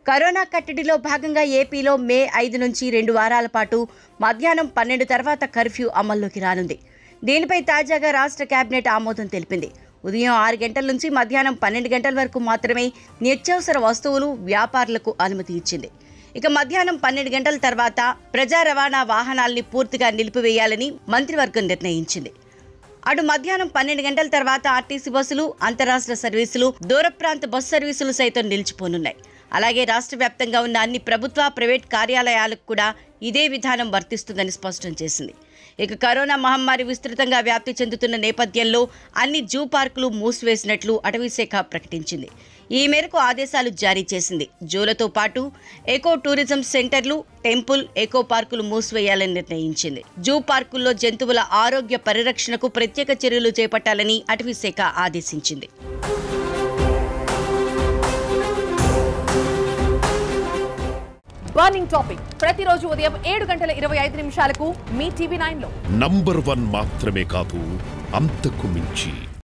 corona కట్టడిలో భాగంగా ఏపీలో మే ఐదు నుంచి రెండు వారాల పాటు మధ్యాహ్నం పన్నెండు తర్వాత కర్ఫ్యూ అమల్లోకి రానుంది దీనిపై తాజాగా రాష్ట్ర కేబినెట్ ఆమోదం తెలిపింది ఉదయం ఆరు గంటల నుంచి మధ్యాహ్నం పన్నెండు గంటల వరకు మాత్రమే నిత్యావసర వస్తువులు వ్యాపారులకు అనుమతి ఇచ్చింది ఇక మధ్యాహ్నం పన్నెండు గంటల తర్వాత ప్రజా రవాణా వాహనాల్ని పూర్తిగా నిలిపివేయాలని మంత్రివర్గం నిర్ణయించింది అటు మధ్యాహ్నం పన్నెండు గంటల తర్వాత ఆర్టీసీ బస్సులు అంతరాష్ట్ర సర్వీసులు దూర ప్రాంత బస్సు సర్వీసులు సైతం నిలిచిపోనున్నాయి అలాగే రాష్ట్ర వ్యాప్తంగా ఉన్న అన్ని ప్రభుత్వ ప్రైవేట్ కార్యాలయాలకు కూడా ఇదే విధానం వర్తిస్తుందని స్పష్టం చేసింది ఇక కరోనా మహమ్మారి విస్తృతంగా వ్యాప్తి చెందుతున్న నేపథ్యంలో అన్ని జూ పార్కులు మూసివేసినట్లు అటవీశాఖ ప్రకటించింది ఈ మేరకు ఆదేశాలు జారీ చేసింది జూలతో పాటు ఎకో టూరిజం సెంటర్లు టెంపుల్ ఎకో పార్కులు మూసివేయాలని నిర్ణయించింది జూ పార్కుల్లో జంతువుల ఆరోగ్య పరిరక్షణకు ప్రత్యేక చర్యలు చేపట్టాలని అటవీశాఖ ఆదేశించింది బర్నింగ్ టాపిక్ ప్రతిరోజు ఉదయం ఏడు గంటల ఇరవై ఐదు నిమిషాలకు మీ టీవీ నైన్ లో నంబర్ వన్ మాత్రమే కాదు అంతకు మించి